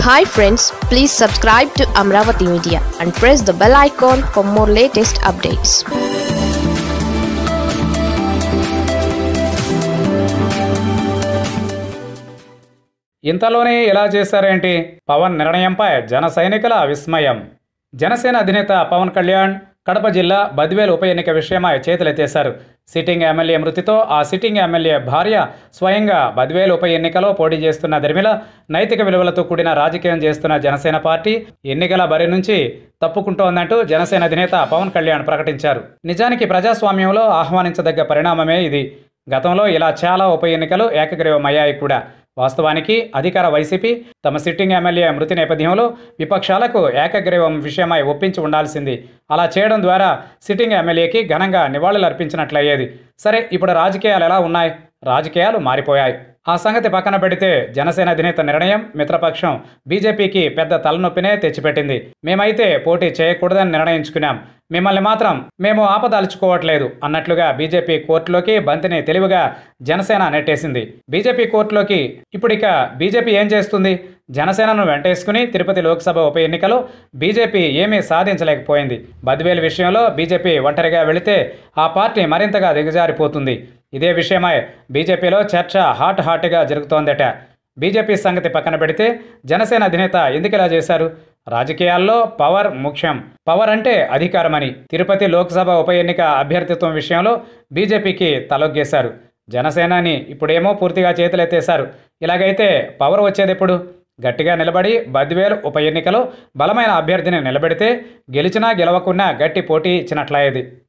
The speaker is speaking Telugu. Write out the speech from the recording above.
hi friends please subscribe to Amaravati media and press the bell icon for more latest updates ఇంతలోనే ఇలా చేశారేంటి పవన్ నిర్ణయంపై జన సైనికుల విస్మయం జనసేన అధినేత పవన్ కళ్యాణ్ కడప జిల్లా బద్వేల్ ఉప ఎన్నిక విషయమై చేతులెత్తేశారు సిట్టింగ్ ఎమ్మెల్యే మృతితో ఆ సిట్టింగ్ ఎమ్మెల్యే భార్య స్వయంగా బద్వేల్ ఉప ఎన్నికలో పోటీ చేస్తున్న దరిమిల నైతిక విలువలతో కూడిన రాజకీయం చేస్తున్న జనసేన పార్టీ ఎన్నికల బరి నుంచి తప్పుకుంటోందంటూ జనసేన అధినేత పవన్ కళ్యాణ్ ప్రకటించారు నిజానికి ప్రజాస్వామ్యంలో ఆహ్వానించదగ్గ పరిణామమే ఇది గతంలో ఇలా చాలా ఉప ఎన్నికలు ఏకగ్రీవమయ్యాయి కూడా వాస్తవానికి అధికార వైసీపీ తమ సిట్టింగ్ ఎమ్మెల్యే మృతి నేపథ్యంలో విపక్షాలకు ఏకగ్రీవం విషయమై ఒప్పించి ఉండాల్సింది అలా చేయడం ద్వారా సిట్టింగ్ ఎమ్మెల్యేకి ఘనంగా నివాళులు అర్పించినట్లయ్యేది సరే ఇప్పుడు రాజకీయాలు ఎలా ఉన్నాయి రాజకీయాలు మారిపోయాయి ఆ సంగతి పక్కన పెడితే జనసేన అధినేత నిర్ణయం మిత్రపక్షం బీజేపీకి పెద్ద తలనొప్పినే తెచ్చిపెట్టింది మేమైతే పోటీ చేయకూడదని నిర్ణయించుకున్నాం మిమ్మల్ని మాత్రం మేము ఆపదలుచుకోవట్లేదు అన్నట్లుగా బీజేపీ కోర్టులోకి బంతిని తెలివిగా జనసేన నెట్టేసింది బీజేపీ కోర్టులోకి ఇప్పుడిక బీజేపీ ఏం చేస్తుంది జనసేనను వెంటేసుకుని తిరుపతి లోక్సభ ఉప ఎన్నికలో బీజేపీ ఏమీ సాధించలేకపోయింది బద్వేలు విషయంలో బీజేపీ ఒంటరిగా వెళితే ఆ పార్టీ మరింతగా దిగజారిపోతుంది ఇదే విషయమై బీజేపీలో చర్చ హాట్ హాట్గా జరుగుతోందట బీజేపీ సంగతి పక్కన పెడితే జనసేన అధినేత ఎందుకు ఇలా చేశారు రాజకీయాల్లో పవర్ ముఖ్యం పవర్ అంటే అధికారమని తిరుపతి లోక్సభ ఉప ఎన్నిక అభ్యర్థిత్వం విషయంలో బీజేపీకి తలొగ్గేశారు జనసేనని ఇప్పుడేమో పూర్తిగా చేతులెత్తేశారు ఇలాగైతే పవర్ వచ్చేదెప్పుడు గట్టిగా నిలబడి బద్వేలు ఉప ఎన్నికలో బలమైన అభ్యర్థిని నిలబెడితే గెలిచినా గెలవకున్నా గట్టి పోటీ ఇచ్చినట్లయ్యేది